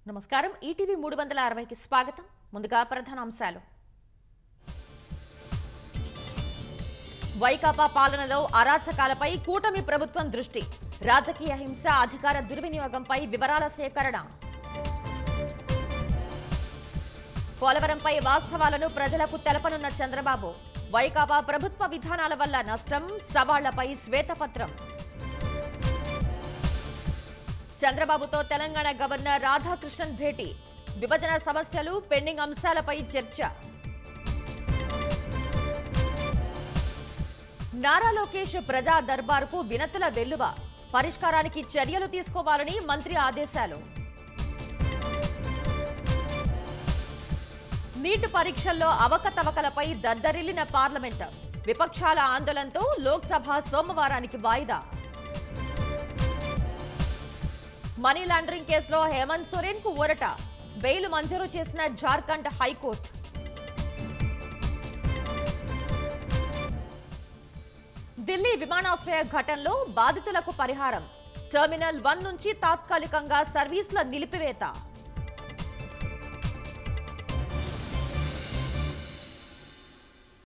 నమస్కారం ఈటీవీ మూడు వందల అరవైకి స్వాగతం ముందుగా ప్రధాన అంశాలు వైకాపా పాలనలో అరాచకాలపై కూటమి ప్రభుత్వం దృష్టి రాజకీయ హింస అధికార దుర్వినియోగంపై వివరాల సేకరణ పోలవరంపై వాస్తవాలను ప్రజలకు తెలపనున్న చంద్రబాబు వైకాపా ప్రభుత్వ విధానాల వల్ల నష్టం సవాళ్లపై శ్వేతపత్రం చంద్రబాబుతో తెలంగాణ గవర్నర్ రాధాకృష్ణన్ భేటీ విభజన సమస్యలు పెండింగ్ అంశాలపై చర్చ నారా లోకేష్ ప్రజా దర్బార్కు వినతుల వెల్లువ పరిష్కారానికి చర్యలు తీసుకోవాలని మంత్రి ఆదేశాలు నీట్ పరీక్షల్లో అవకతవకలపై దద్దరిల్లిన పార్లమెంట్ విపక్షాల ఆందోళనతో లోక్సభ సోమవారానికి వాయిదా మనీ లాండరింగ్ కేసులో హేమంత్ సోరెన్ కు ఊరట బెయిల్ మంజూరు చేసిన జార్ఖండ్ హైకోర్టు ఢిల్లీ విమానాశ్రయ ఘటనలో బాధితులకు పరిహారం టెర్మినల్ వన్ నుంచి తాత్కాలికంగా సర్వీసుల నిలిపివేత